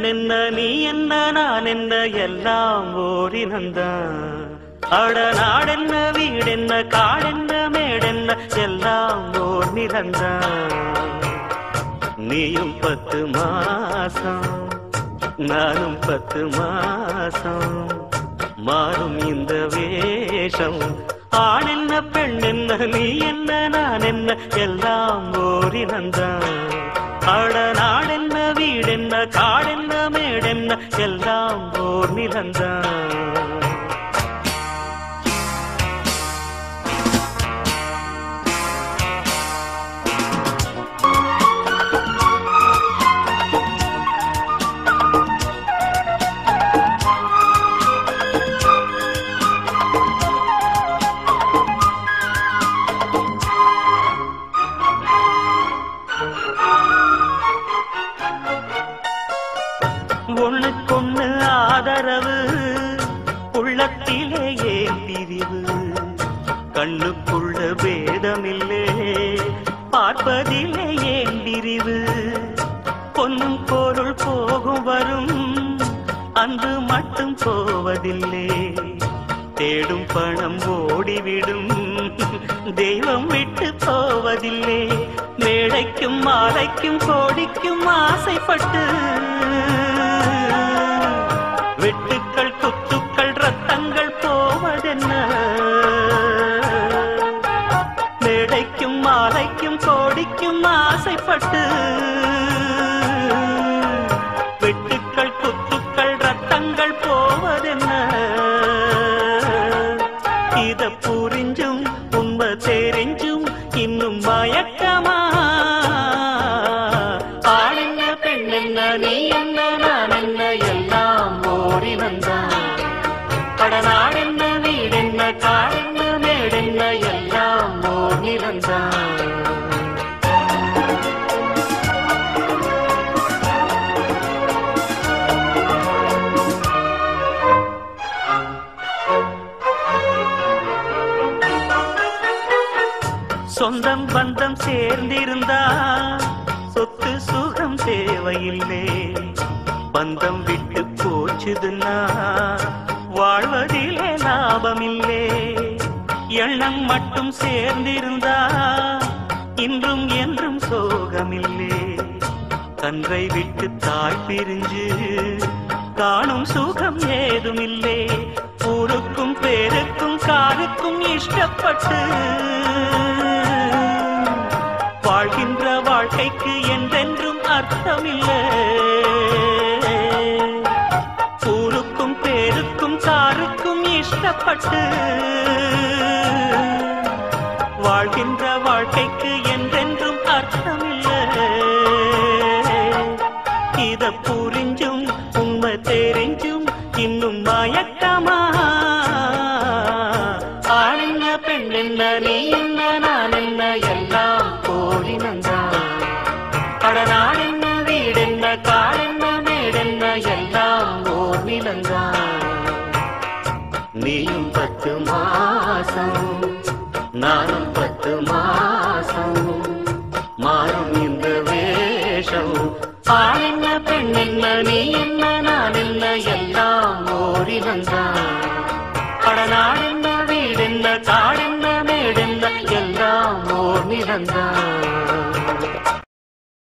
என்ன நீ என்ன நான் என்ன எல்லாம் ஓரினந்தான் அட நாடென்ன வீடென்ன காடென்ன மேடென்ன எல்லாம் ஓர் நிறந்தான் நீயும் பத்து மாசம் நானும் பத்து மாசம் மாறும் இந்த வேஷம் ஆண் என்ன பெண் என்ன நீ என்ன நான் என்ன எல்லாம் ஓரினந்தான் அட நாடென்ன வீடென்ன காடென்ன மேடென்ன எல்லாம் ஓர் நிலந்தான் ஒண்ணுக்கொண்ணு ஆதரவு உள்ளத்திலே ஏன் பிரிவு கண்ணுக்குள்ள பேதமில்லே பார்ப்பதிலே ஏன் பிரிவு பொன்னும் பொருள் போகும் வரும் அன்பு மட்டும் போவதில்லை தேடும் பணம் ஓடிவிடும் தெய்வம் விட்டு போவதில்லை மேடைக்கும் மாலைக்கும் கோடிக்கும் ஆசைப்பட்டு வெட்டுக்கள் குத்துக்கள் ரத்தங்கள் போவதென்ன மேடைக்கும் மாலைக்கும் கோடிக்கும் ஆசைப்பட்டு வெட்டுக்கள் குத்துக்கள் ரத்தங்கள் போவதென்ன இத புரிஞ்சும் உண்மை தெரிஞ்சும் இன்னும் மயக்கமா ஆணென்ன பெண்ணென்ன நீ என்ன நான் என்ன எல்லாம் ஓரினந்தான் கடநாடென்ன வீடென்ன காடென்ன மேடென்ன எல்லாம் ஓர் நிலந்தான் சொந்தம் பந்தம் சேர்ந்திருந்தா சொத்து சுகம் தேவையில்லை பந்தம் விட்டு போச்சுதுன்னா வாழ்வதிலே லாபமில்லை எண்ணம் மட்டும் சேர்ந்திருந்தா இன்றும் என்றும் சோகமில்லை கன்றை விட்டு தாய் பிரிஞ்சு காணும் சுகம் ஏதுமில்லை ஊருக்கும் பேருக்கும் காருக்கும் இஷ்டப்பட்டு வாழ்கின்ற வாழ்க்கைக்கு என்றென்றும் அர்த்தமில்லை ஊருக்கும் பேருக்கும் காருக்கும் இஷ்டப்பட்டு வாழ்கின்ற வாழ்க்கைக்கு என்றென்றும் அர்த்தமில்லை இத புரிஞ்சும் உண்மை தெரிஞ்சும் இன்னும் மயக்கமா ஆணென்ன பெண்ணென்ன நீ என்ன நான் என்ன எல்லாம் கோரினந்தான் கடநாடென்ன வீடென்ன காடென்ன மேடென்ன எல்லாம் ஓர் நிலந்தான் நீயும் பத்து மாசம் நானும் பத்து மாசம் மாறும் இந்த வேஷம் ஆணென்ன பெண்ணென்ன நீ என்ன நான் என்ன எல்லாம் ஓரினந்தான் கடநாடென்ன வீடென்ன காடென்ன மேடென்ன எல்லாம் ஓர் நிலந்தான்